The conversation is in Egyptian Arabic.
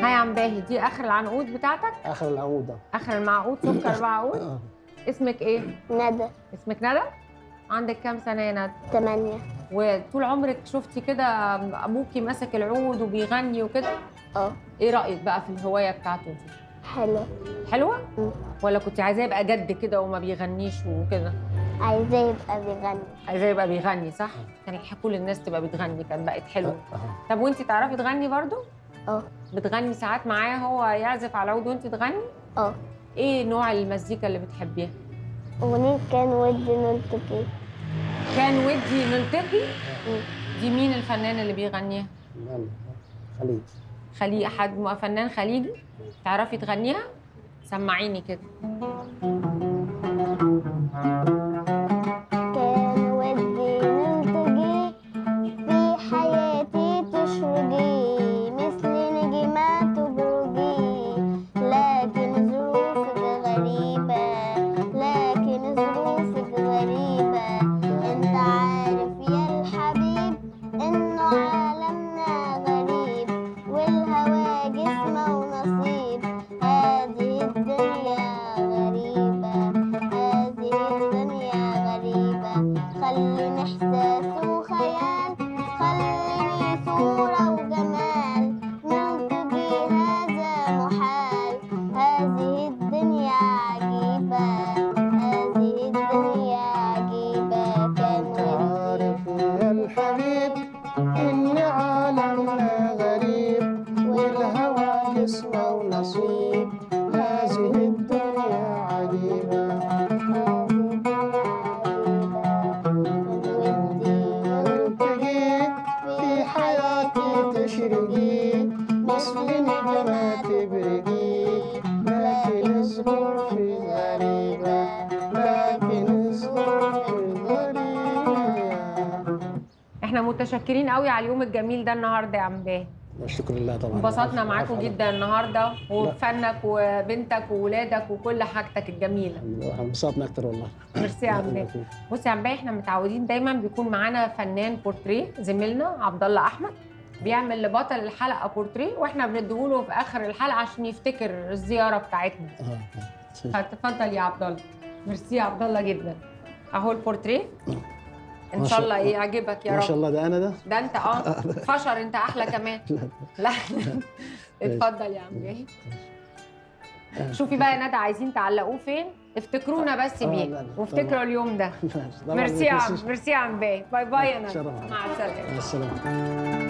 هاي عم باهي دي اخر العنقود بتاعتك اخر العمود ده اخر المعقود سكر معقود آه. اسمك ايه ندى اسمك ندى عندك كام سنه يا ندى تمانية وطول عمرك شفتي كده ابوكي ماسك العود وبيغني وكده اه ايه رايك بقى في الهوايه بتاعته دي حلو حلوه مم. ولا كنت عايزاه يبقى جد كده وما بيغنيش وكده عايزاه يبقى بيغني عايزاه يبقى بيغني صح كان يحكوا للناس تبقى بتغني كان بقت حلوه آه. طب وانت تعرفي تغني برضو اه بتغني ساعات معاه هو يعزف على العود وانت تغني اه ايه نوع المزيكا اللي بتحبيها أغنية كان ودي نلتقي كان ودي نلتقي مم. دي مين الفنان اللي بيغنيها نعم. خليج خليج حد م- فنان خليجي تعرفي تغنيها سمعيني كده كان ودي نلتقي في حياتي تشرقي مثل نجمات برقي لكن ظروفك غريبة لكن ظروفك غريبة انت عارف يا الحبيب انه عالمنا غريب والهوى جسمه ونصيب هذه الدنيا غريبة هذه الدنيا غريبة خلي إحساس وخيال خليني صورة وجمال نلتقي هذا محال هذه الدنيا عجيبة هذه الدنيا عجيبة كان ودي عارف يا الحبيب إن عالمنا غريب والهوى جسمه ونصيب هذه الدنيا عجيبة نلتقي في حياتي تشرقي مثل نجمات برقي لكن الظروف غريبة لكن الظروف غريبة احنا متشكرين قوي على اليوم الجميل ده النهارده يا عم باهي شكرا لله طبعا انبسطنا العفو- معاكم العفو. جدا النهارده وبفنك وبنتك وولادك وكل حاجتك الجميله الحمد لله انبسطنا اكتر والله ميرسي يا عم باهي بصي يا عم باهي احنا متعودين دايما بيكون معانا فنان بورتريه زميلنا عبد الله احمد بيعمل لبطل الحلقه بورتريه واحنا بنديهوله في اخر الحلقه عشان يفتكر الزياره بتاعتنا اه فتفضل يا عبد الله ميرسي يا عبد الله جدا اهو البورتريه ان ما شاء شاء الله الله. يعجبك يا ما شاء رب الله ده انا ده ده انت اه فشر انت احلى كمان لا اتفضل يا عم باهي شوفي بقى يا ندى عايزين تعلقوه فين افتكرونا بس آه، بيه لا، لا، وافتكروا طبعاً. اليوم ده طبعاً ميرسي يا عم متنسيش. ميرسي يا عم باهي باي باي يا ندى شرف. مع السلامه مع السلامه